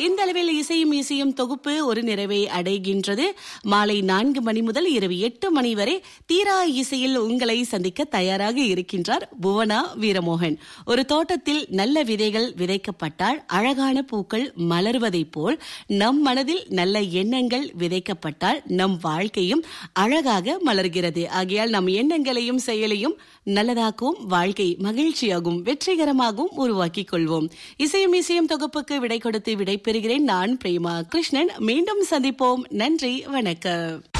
இந்த அளவில் இசையும் இசையும் தொகுப்பு ஒரு நிறைவை அடைகின்றது மாலை நான்கு மணி முதல் இரவு எட்டு மணி வரை தீரா இசையில் உங்களை சந்திக்க தயாராக இருக்கின்றார் புவனா வீரமோகன் ஒரு தோட்டத்தில் நல்ல விதைகள் விதைக்கப்பட்டால் அழகான பூக்கள் மலர்வதைப் போல் நம் மனதில் நல்ல எண்ணங்கள் விதைக்கப்பட்டால் நம் வாழ்க்கையும் அழகாக மலர்கிறது ஆகையால் நம் எண்ணங்களையும் செயலையும் நல்லதாகவும் வாழ்க்கை மகிழ்ச்சியாகவும் வெற்றிகரமாகவும் உருவாக்கிக் கொள்வோம் இசையும் இசையும் தொகுப்புக்கு விடை கொடுத்து விடை பெறுகிறேன் நான் பிரேமா கிருஷ்ணன் மீண்டும் சந்திப்போம் நன்றி வணக்கம்